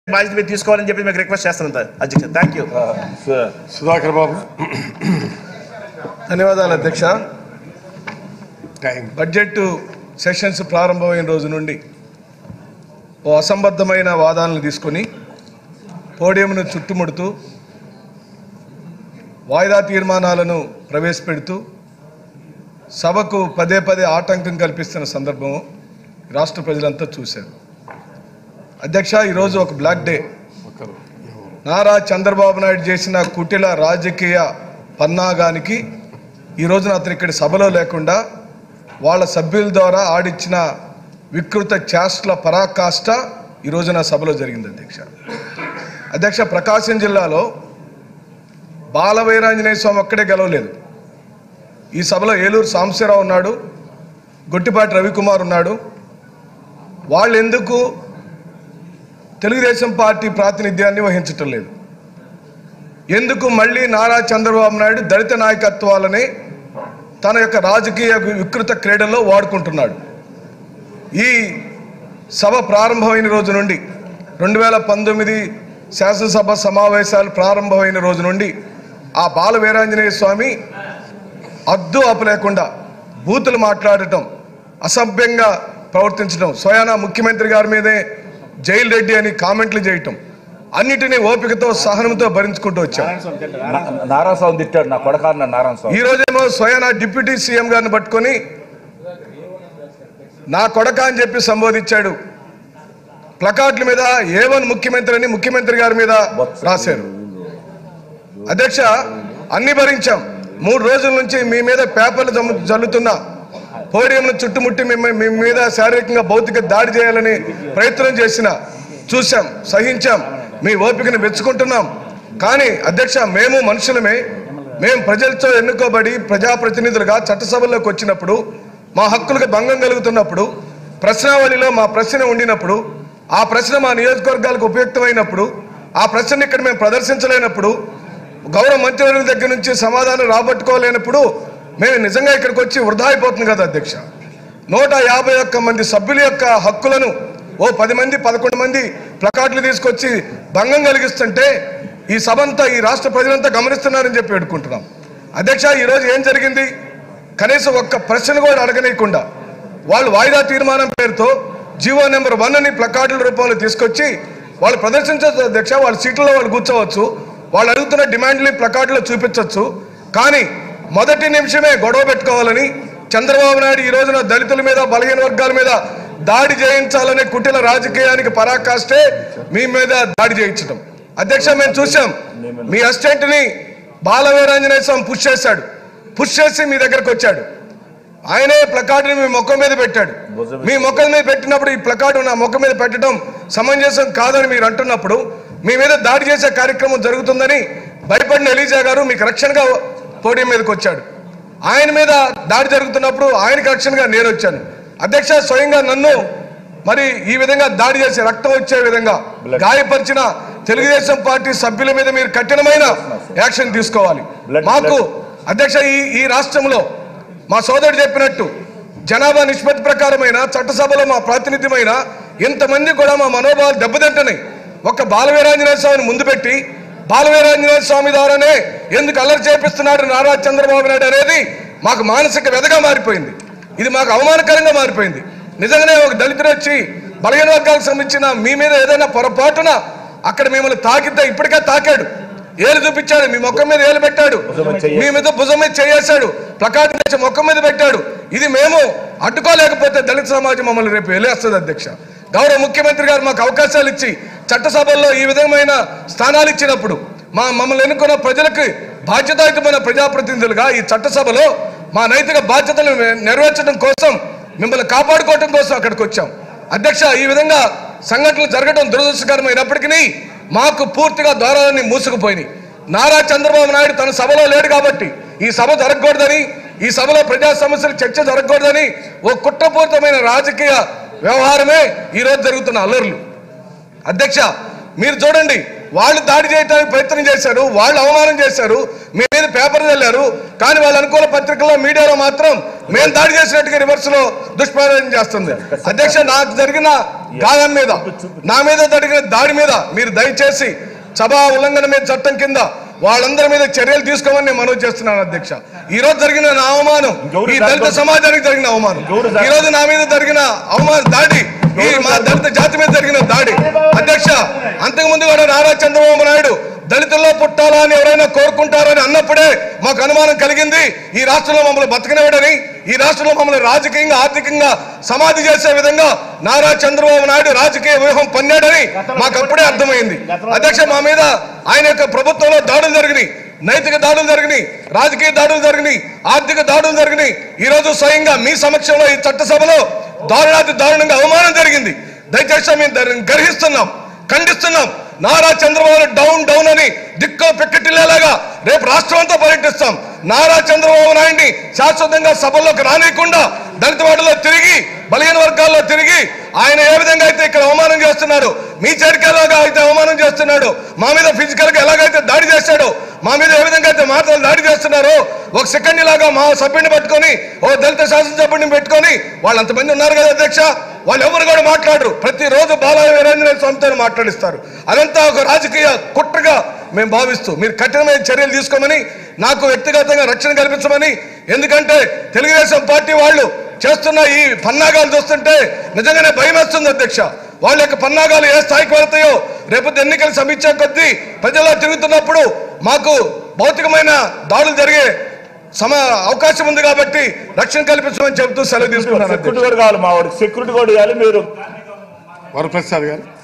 బాధ్యత మీరు తీసుకోవాలని చెప్పి మీకు రిక్వెస్ట్ చేస్తున్నాను అధ్యక్ష థ్యాంక్ యూ సుధాకర్ బాబు ధన్యవాదాలు అధ్యక్ష బడ్జెట్ సెషన్స్ ప్రారంభమైన రోజు నుండి ఓ అసంబద్ధమైన వాదనలు తీసుకొని పోడియంను చుట్టుముడుతూ వాయిదా తీర్మానాలను ప్రవేశపెడుతూ సభకు పదే పదే ఆటంకం కల్పిస్తున్న సందర్భం రాష్ట్ర ప్రజలంతా చూశారు అధ్యక్ష ఈరోజు ఒక బ్లాక్ డే నారా చంద్రబాబు నాయుడు చేసిన కుటిల రాజకీయ పన్నాగానికి ఈ రోజున అతను ఇక్కడ సభలో లేకుండా వాళ్ళ సభ్యుల ద్వారా ఆడిచ్చిన వికృత చేష్టల పరాకాష్ట ఈ రోజున సభలో జరిగింది అధ్యక్ష అధ్యక్ష ప్రకాశం జిల్లాలో బాలవీరాంజనేయ స్వామి ఒక్కడే గెలవలేదు ఈ సభలో ఏలూరు సాంబశివరావు ఉన్నాడు గొట్టిపాటి రవికుమార్ ఉన్నాడు వాళ్ళు ఎందుకు తెలుగుదేశం పార్టీ ప్రాతినిధ్యాన్ని వహించటం లేదు ఎందుకు మళ్ళీ నారా చంద్రబాబు నాయుడు దళిత నాయకత్వాలని తన యొక్క రాజకీయ వికృత క్రీడల్లో వాడుకుంటున్నాడు ఈ సభ ప్రారంభమైన రోజు నుండి రెండు వేల పంతొమ్మిది శాసనసభ సమావేశాలు ప్రారంభమైన రోజు నుండి ఆ బాల వీరాంజనేయ స్వామి అద్దు అప్పు లేకుండా బూతులు మాట్లాడటం అసభ్యంగా ప్రవర్తించడం స్వయానా ముఖ్యమంత్రి గారి మీదే జైలు రెడ్డి అని కామెంట్లు చేయటం అన్నిటినీ ఓపికతో సహనంతో భరించుకుంటూ వచ్చాం నారాయణ స్వామి తిట్టాడు నా కొడకాన్న నారాయణ స్వామి ఈ రోజేమో స్వయానా డిప్యూటీ సీఎం గారిని పట్టుకొని నా కొడక అని చెప్పి సంబోధించాడు ప్లకార్డుల మీద ఏవన్ ముఖ్యమంత్రి అని ముఖ్యమంత్రి గారి మీద రాశారు అధ్యక్ష అన్ని భరించాం మూడు రోజుల నుంచి మీ మీద పేపర్లు జమ్ము- జల్లుతున్నా పోడియంను చుట్టుముట్టి మిమ్మ- మీ మీద శారీరకంగా భౌతిక దాడి చేయాలని ప్రయత్నం చేసిన చూశాం సహించాం మీ ఓపికను మెచ్చుకుంటున్నాం కానీ అధ్యక్ష మేము మనుషులమే మేము ప్రజలతో ఎన్నుకోబడి ప్రజాప్రతినిధులుగా చట్టసభల్లోకి వచ్చినప్పుడు మా హక్కులకు భంగం కలుగుతున్నప్పుడు ప్రశ్నావళిలో మా ప్రశ్న ఉండినప్పుడు ఆ ప్రశ్న మా నియోజకవర్గాలకు ఉపయుక్తమైనప్పుడు ఆ ప్రశ్న ఇక్కడ మేము ప్రదర్శించలేనప్పుడు గౌరవ మంత్రివర్యుల దగ్గర నుంచి సమాధానం రాబట్టుకోలేనప్పుడు మేము నిజంగా ఇక్కడికి వచ్చి వృధా అయిపోతుంది కదా అధ్యక్ష నూట యాభై ఒక్క మంది సభ్యుల యొక్క హక్కులను ఓ పది మంది పదకొండు మంది ప్లకార్డులు తీసుకొచ్చి భంగం కలిగిస్తుంటే ఈ సభంతా ఈ రాష్ట్ర ప్రజలంతా గమనిస్తున్నారని చెప్పి పెట్టుకుంటున్నాం అధ్యక్ష ఈరోజు ఏం జరిగింది కనీసం ఒక్క ప్రశ్న కూడా అడగనీయకుండా వాళ్ళు వాయిదా తీర్మానం పేరుతో జీవో నెంబర్ వన్ అని ప్లకార్డుల రూపంలో తీసుకొచ్చి వాళ్ళు ప్రదర్శించవచ్చు అధ్యక్ష వాళ్ళ సీట్లలో వాళ్ళు కూర్చోవచ్చు వాళ్ళు అడుగుతున్న డిమాండ్లు ప్లకార్డులో చూపించవచ్చు కానీ మొదటి నిమిషమే గొడవ పెట్టుకోవాలని చంద్రబాబు నాయుడు ఈ రోజున దళితుల మీద బలహీన వర్గాల మీద దాడి చేయించాలనే కుటిల రాజకీయానికి పరాకాష్టే మీ మీద దాడి చేయించడం అధ్యక్ష మేము చూసాం మీ అసిస్టెంట్ ని బాలవీరాంజనేయ స్వామి పుష్ చేశాడు పుష్ చేసి మీ దగ్గరకు వచ్చాడు ఆయనే ప్లకార్డుని మీ మొక్క మీద పెట్టాడు మీ మొక్క మీద పెట్టినప్పుడు ఈ ప్లకార్డు నా మొక్క మీద పెట్టడం సమంజసం కాదని మీరు అంటున్నప్పుడు మీ మీద దాడి చేసే కార్యక్రమం జరుగుతుందని భయపడిన ఎలీజా గారు మీకు రక్షణగా పోడియం మీదకి వచ్చాడు ఆయన మీద దాడి జరుగుతున్నప్పుడు ఆయనకి రక్షణగా నేను వచ్చాను అధ్యక్ష స్వయంగా నన్ను మరి ఈ విధంగా దాడి చేసి రక్తం వచ్చే విధంగా గాయపరిచిన తెలుగుదేశం పార్టీ సభ్యుల మీద మీరు కఠినమైన యాక్షన్ తీసుకోవాలి మాకు అధ్యక్ష ఈ ఈ రాష్ట్రంలో మా సోదరుడు చెప్పినట్టు జనాభా నిష్పత్తి ప్రకారమైన చట్టసభలో మా ప్రాతినిధ్యమైన ఇంతమంది కూడా మా మనోభావాలు దెబ్బతింటున్నాయి ఒక్క బాలవీరాంజనేయ స్వామిని ముందు పెట్టి బాలవీరాంజనేయ స్వామి ద్వారానే ఎందుకు అల్లరి చేపిస్తున్నాడు నారా చంద్రబాబు నాయుడు అనేది మాకు మానసిక వ్యధగా మారిపోయింది ఇది మాకు అవమానకరంగా మారిపోయింది నిజంగానే ఒక దళితుడు వచ్చి బలహీన వర్గాలకు సంబంధించిన మీ మీద ఏదైనా పొరపాటున అక్కడ మిమ్మల్ని తాకితే ఇప్పటికే తాకాడు ఏలు చూపించాడు మీ మొక్క మీద ఏలు పెట్టాడు మీ మీద భుజం మీద చేయేశాడు ప్లకార్డు తెచ్చి మొక్క మీద పెట్టాడు ఇది మేము అడ్డుకోలేకపోతే దళిత సమాజం మమ్మల్ని రేపు వెళ్ళేస్తుంది అధ్యక్ష గౌరవ ముఖ్యమంత్రి గారు మాకు అవకాశాలు ఇచ్చి చట్టసభల్లో ఈ విధమైన స్థానాలు ఇచ్చినప్పుడు మా మమ్మల్ని ఎన్నుకున్న ప్రజలకు బాధ్యతాయుతమైన ప్రజాప్రతినిధులుగా ఈ చట్టసభలో మా నైతిక బాధ్యతలు నెరవేర్చడం కోసం మిమ్మల్ని కాపాడుకోవడం కోసం అక్కడికి వచ్చాం అధ్యక్ష ఈ విధంగా సంఘటనలు జరగడం దురదృష్టకరమైనప్పటికీ మాకు పూర్తిగా ద్వారాలన్నీ మూసుకుపోయినాయి నారా చంద్రబాబు నాయుడు తన సభలో లేడు కాబట్టి ఈ సభ జరగకూడదని ఈ సభలో ప్రజా సమస్యలు చర్చ జరగకూడదని ఓ కుట్రపూరితమైన రాజకీయ వ్యవహారమే ఈరోజు జరుగుతున్న అల్లర్లు అధ్యక్ష మీరు చూడండి వాళ్ళు దాడి చేయడానికి ప్రయత్నం చేశారు వాళ్ళు అవమానం చేశారు మీ మీద పేపర్ చల్లారు కానీ వాళ్ళ అనుకూల పత్రికల్లో మీడియాలో మాత్రం మేము దాడి చేసినట్టుగా రివర్స్ లో దుష్ప్రచారం చేస్తుంది అధ్యక్ష నాకు జరిగిన గాయం మీద నా మీద జరిగిన దాడి మీద మీరు దయచేసి సభా ఉల్లంఘన మీద చట్టం కింద వాళ్ళందరి మీద చర్యలు తీసుకోమని నేను మనవి చేస్తున్నాను అధ్యక్ష ఈ రోజు జరిగిన నా అవమానం ఈ దళిత సమాజానికి జరిగిన అవమానం ఈ రోజు నా మీద జరిగిన అవమానం దాడి ఈ మా దళిత జాతి మీద జరిగిన దాడి అధ్యక్ష అంతకుముందు కూడా నారా చంద్రబాబు నాయుడు దళితుల్లో పుట్టాలా అని ఎవరైనా కోరుకుంటారని అన్నప్పుడే మాకు అనుమానం కలిగింది ఈ రాష్ట్రంలో మమ్మల్ని బతకనివ్వడని ఈ రాష్ట్రంలో మమ్మల్ని రాజకీయంగా ఆర్థికంగా సమాధి చేసే విధంగా నారా చంద్రబాబు నాయుడు రాజకీయ వ్యూహం పన్నాడని మాకు అప్పుడే అర్థమైంది అధ్యక్ష మా మీద ఆయన యొక్క ప్రభుత్వంలో దాడులు జరిగినాయి నైతిక దాడులు జరిగినాయి రాజకీయ దాడులు జరిగినాయి ఆర్థిక దాడులు జరిగినాయి ఈ రోజు స్వయంగా మీ సమక్షంలో ఈ చట్టసభలో దారుణాతి దారుణంగా అవమానం జరిగింది దయచేసి మేము దానిని గర్హిస్తున్నాం ఖండిస్తున్నాం నారా చంద్రబాబు డౌన్ డౌన్ అని దిక్కో పెక్కటిల్లేలాగా రేపు రాష్ట్రం అంతా పర్యటిస్తాం నారా చంద్రబాబు నాయుడిని శాశ్వతంగా సభల్లోకి రానియకుండా దళిత వాడలో తిరిగి బలహీన వర్గాల్లో తిరిగి ఆయన ఏ విధంగా అయితే ఇక్కడ అవమానం చేస్తున్నాడు మీ చేరికలాగా అయితే అవమానం చేస్తున్నాడు మా మీద ఫిజికల్ గా ఎలాగైతే దాడి చేశాడో మా మీద ఏ విధంగా అయితే మాటలు దాడి చేస్తున్నారో ఒక సెకండ్ లాగా మా సభ్యుడిని పట్టుకొని ఓ దళిత శాసనసభ్యుడిని పెట్టుకొని వాళ్ళు అంతమంది ఉన్నారు కదా అధ్యక్ష వాళ్ళు ఎవరు కూడా మాట్లాడరు ప్రతిరోజు బాలయ్య వీరేంద్ర స్వామితో మాట్లాడిస్తారు అదంతా ఒక రాజకీయ కుట్రగా మేము భావిస్తూ మీరు కఠినమైన చర్యలు తీసుకోమని నాకు వ్యక్తిగతంగా రక్షణ కల్పించమని ఎందుకంటే తెలుగుదేశం పార్టీ వాళ్ళు చేస్తున్న ఈ పన్నాగాలు చూస్తుంటే నిజంగానే భయం వేస్తుంది అధ్యక్ష వాళ్ళ యొక్క పన్నాగాలు ఏ స్థాయికి వెళ్తాయో రేపు ఎన్నికలు సమీక్ష కొద్దీ ప్రజల్లో తిరుగుతున్నప్పుడు మాకు భౌతికమైన దాడులు జరిగే సమ అవకాశం ఉంది కాబట్టి రక్షణ కల్పించమని చెబుతూ సెలవు తీసుకున్నాను అధ్యక్ష. సెక్యూరిటీ కూడా కావాలి మా వాడికి సెక్యూరిటీ కూడా ఇవ్వాలి మీరు వరప్రసాద్ గారు